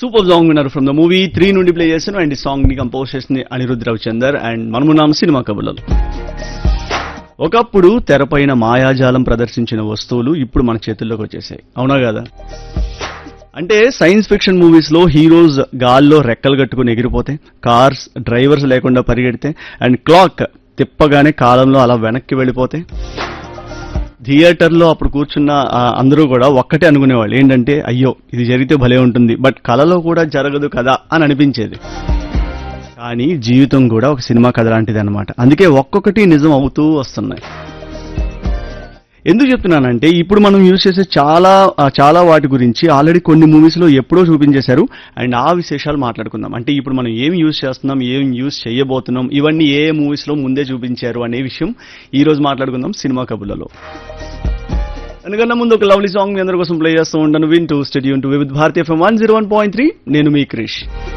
super song విన్నారు from the movie three నుండి play చేశాను అండ్ ఈ సాంగ్ ని కంపోజ్ చేసింది అనిరుద్ రవిచందర్ అండ్ మనమున్నాం సినిమా కబుర్లలో ఒకప్పుడు తెరపైన మాయాజాలం ప్రదర్శించిన వస్తువులు ఇప్పుడు మన చేతుల్లోకి వచ్చేసాయి అవునా కదా అంటే సైన్స్ ఫిక్షన్ మూవీస్ లో హీరోస్ గాల్లో రెక్కలు కట్టుకుని ఎగిరిపోతే కార్స్ డ్రైవర్స్ లేకుండా పరిగెడితే అండ్ క్లాక్ తిప్పగానే కాలంలో అలా వెనక్కి వెళ్ళిపోతే థియేటర్లో అప్పుడు కూర్చున్న ఆ, అందరూ కూడా ఒక్కటే అనుకునేవాళ్ళు ఏంటంటే అయ్యో ఇది జరిగితే భలే ఉంటుంది బట్ కళలో కూడా జరగదు కదా అని అనిపించేది కానీ జీవితం కూడా ఒక సినిమా కథ లాంటిది అనమాట అందుకే ఒక్కొక్కటి నిజం అవుతూ వస్తున్నాయి ఎందుకు చెప్తున్నానంటే ఇప్పుడు మనం యూజ్ చేసే చాలా ఆ, చాలా వాటి గురించి ఆల్రెడీ కొన్ని మూవీస్ లో ఎప్పుడో చూపించేశారు అండ్ ఆ విశేషాలు మాట్లాడుకుందాం అంటే ఇప్పుడు మనం ఏం యూజ్ చేస్తున్నాం ఏం యూజ్ చేయబోతున్నాం ఇవన్నీ ఏ మూవీస్ లో ముందే చూపించారు అనే విషయం ఈ రోజు మాట్లాడుకుందాం సినిమా కబుర్లలో అందుకన్నా ముందు ఒక లవ్లీ సాంగ్ మీ అందరి కోసం ప్లే చేస్తూ ఉంటాను వింటూ stay tuned to with Bharatiya FM one zero one point three నేను మీ క్రిష్